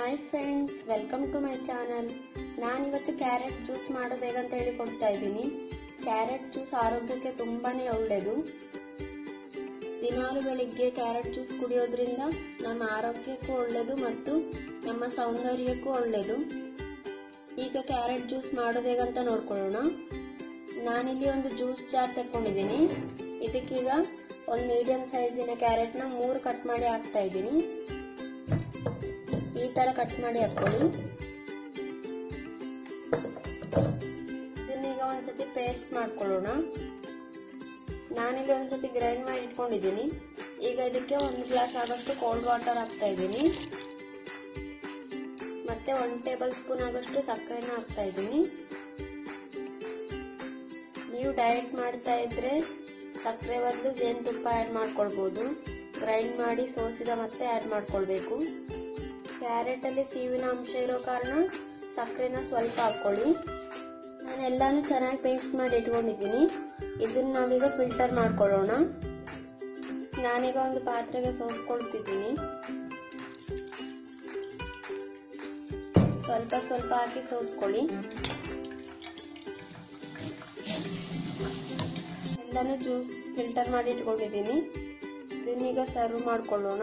hi friends welcome to my channel ನಾನಿವತ್ತು carrot juice ಮಾಡೋದು ಹೇಗಂತ ಹೇಳಿ ಕೊಡ್ತಾ ಇದ್ದೀನಿ ಕ್ಯಾರೆಟ್ ಜ್ಯೂಸ್ ಆರೋಗ್ಯಕ್ಕೆ ತುಂಬಾನೇ ಒಳ್ಳೆಯದು ದಿನಾಲು ಬೆಳಿಗ್ಗೆ ಕ್ಯಾರೆಟ್ ಜ್ಯೂಸ್ ಕುಡಿಯೋದ್ರಿಂದ ನಮ್ಮ ಆರೋಗ್ಯಕ್ಕೂ ಒಳ್ಳೆಯದು ಮತ್ತು ನಮ್ಮ ಸೌಂದರ್ಯಕ್ಕೂ ಒಳ್ಳೆಯದು ಈಗ ಕ್ಯಾರೆಟ್ ಜ್ಯೂಸ್ ಮಾಡೋದು ಹೇಗಂತ ನೋಡ್ಕೊಳ್ಳೋಣ ನಾನಿಲ್ಲಿ ಒಂದು ಜ್ಯೂಸ್ ಜಾರ್ ತಗೊಂಡಿದ್ದೀನಿ ಇದಕ್ಕೀಗ ಒಂದು ಮೀಡಿಯಂ ಸೈಜಿನ ಕ್ಯಾರೆಟ್ನ ಮೂರು ಕಟ್ ಮಾಡಿ ಹಾಕ್ತಾ ಇದ್ದೀನಿ ಈ ತರ ಕಟ್ ಮಾಡಿ ಹಾಕೊಳ್ಳಿ ಇದನ್ನೀಗ ಒಂದ್ಸತಿ ಪೇಸ್ಟ್ ಮಾಡ್ಕೊಳ್ಳೋಣ ನಾನಿಲ್ಲಿ ಒಂದ್ಸತಿ ಗ್ರೈಂಡ್ ಮಾಡಿ ಇಟ್ಕೊಂಡಿದ್ದೀನಿ ಈಗ ಇದಕ್ಕೆ ಒಂದು ಗ್ಲಾಸ್ ಆಗೋಷ್ಟು ಕೋಲ್ಡ್ ವಾಟರ್ ಹಾಕ್ತಾ ಇದ್ದೀನಿ ಮತ್ತೆ ಒನ್ ಟೇಬಲ್ ಸ್ಪೂನ್ ಆಗೋಷ್ಟು ಸಕ್ಕರೆನ ಹಾಕ್ತಾ ಇದ್ದೀನಿ ನೀವು ಡಯಟ್ ಮಾಡ್ತಾ ಇದ್ರೆ ಸಕ್ಕರೆ ಬದಲು ಜೇನುತುಪ್ಪ ಆ್ಯಡ್ ಮಾಡ್ಕೊಳ್ಬೋದು ಗ್ರೈಂಡ್ ಮಾಡಿ ಸೋಸಿದ ಮತ್ತೆ ಆ್ಯಡ್ ಮಾಡ್ಕೊಳ್ಬೇಕು ಕ್ಯಾರೆಟಲ್ಲಿ ಸೀವಿನ ಅಂಶ ಇರೋ ಕಾರಣ ಸಕ್ಕರೆನ ಸ್ವಲ್ಪ ಹಾಕ್ಕೊಳ್ಳಿ ನಾನು ಎಲ್ಲಾನು ಚೆನ್ನಾಗಿ ಪೇಸ್ಟ್ ಮಾಡಿ ಇಟ್ಕೊಂಡಿದ್ದೀನಿ ಇದನ್ನ ನಾವೀಗ ಫಿಲ್ಟರ್ ಮಾಡ್ಕೊಳ್ಳೋಣ ನಾನೀಗ ಒಂದು ಪಾತ್ರೆಗೆ ಸೋಸ್ಕೊಳ್ತಿದ್ದೀನಿ ಸ್ವಲ್ಪ ಸ್ವಲ್ಪ ಹಾಕಿ ಸೋಸ್ಕೊಳ್ಳಿ ಎಲ್ಲಾನು ಜ್ಯೂಸ್ ಫಿಲ್ಟರ್ ಮಾಡಿ ಇಟ್ಕೊಂಡಿದ್ದೀನಿ ಇದನ್ನೀಗ ಸರ್ವ್ ಮಾಡ್ಕೊಳ್ಳೋಣ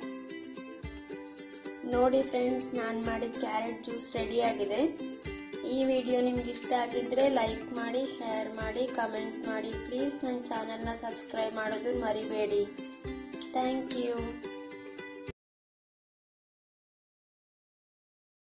ನೋಡಿ ಫ್ರೆಂಡ್ಸ್ ನಾನು ಮಾಡಿದ ಕ್ಯಾರೆಟ್ ಜ್ಯೂಸ್ ರೆಡಿ ಆಗಿದೆ ಈ ವಿಡಿಯೋ ನಿಮ್ಗೆ ಇಷ್ಟ ಆಗಿದ್ರೆ ಲೈಕ್ ಮಾಡಿ ಶೇರ್ ಮಾಡಿ ಕಮೆಂಟ್ ಮಾಡಿ ಪ್ಲೀಸ್ ನನ್ನ ಚಾನಲ್ನ ಸಬ್ಸ್ಕ್ರೈಬ್ ಮಾಡೋದು ಮರಿಬೇಡಿ ಥ್ಯಾಂಕ್ ಯು